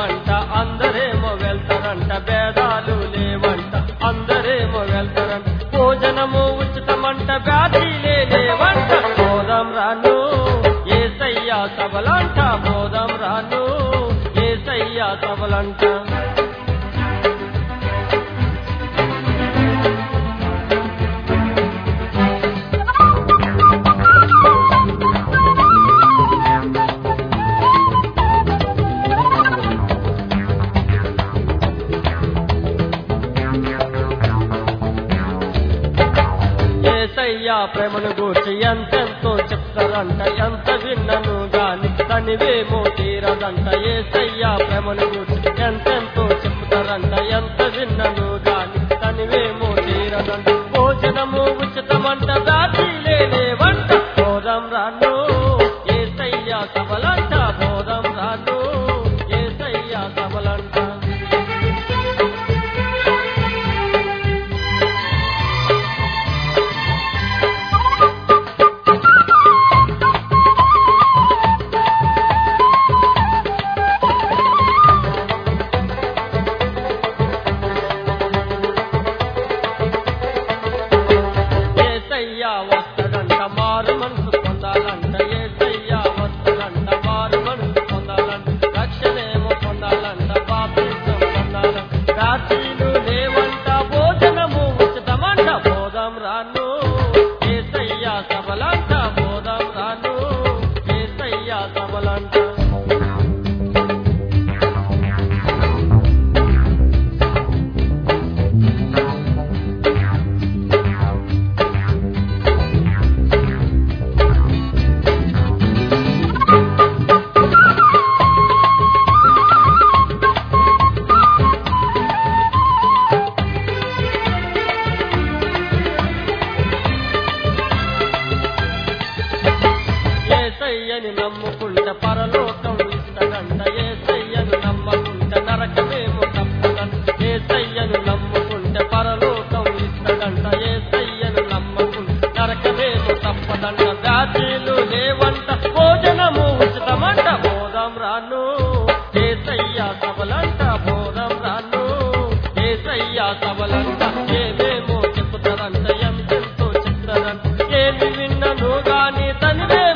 ఉచితమంట అందరేమో వెళ్తారంట భేదాలు లేవంట అందరేమో వెళ్తారంట భోజనము ఉచితమంట వ్యాధులే లేవంట బోధం రాను ఏసయ్యా సబలంట బోధం రాను ఏసయ్యా సబలంట ఏసయ్యా ప్రేమను గూర్చి ఎంతెంతో చెప్తారంట ఎంత విన్నను గాని తనివేమో తీరదంట ఏసయ్యా ప్రేమను గూర్చి ఎంతెంతో చెప్తారంట ఎంత విన్నను గాని తనివేమో తీరదంట భోజనము ఉచితమంట దాటి లేవంట బోధం రాను ఏసయ్యా సబలంట బోధం రాను ఏసయ్యా సబలంట ఏసయ్యా వస్తాడంట మారు మనసు పొందాలంట ఏసయ్యా వస్తాడంట మారు మనసు పొందాలంట రక్షణేమో పొందాలంట బాప్తిజం పొందాలంట రాత్రిలు లేవంట భోజనము ఉచితమంట బోధం రాను ఏసయ్యా సబలంట బోధం రాను ఏసయ్యా సబలంట ఏసయ్యని నమ్ముకుంటే పరలోకం ఇస్తడంట ఏసయ్యను నమ్మకుంటే నరకమేమో తప్పదంట ఏసయ్యను నమ్ముకుంటే పరలోకం ఇస్తడంట ఏసయ్యను నమ్మకుంటే నరకమేమో తప్పదంట వ్యాధులు లేవంట భోజనము ఉచితమంట బోధం రాను ఏసయ్యా సబలంట బోధం రాను ఏసయ్యా సబలంట ఏమేమో చెప్తారంట ఎంతెంతో చెప్తారంట ఏమి విన్నను గాని తనివే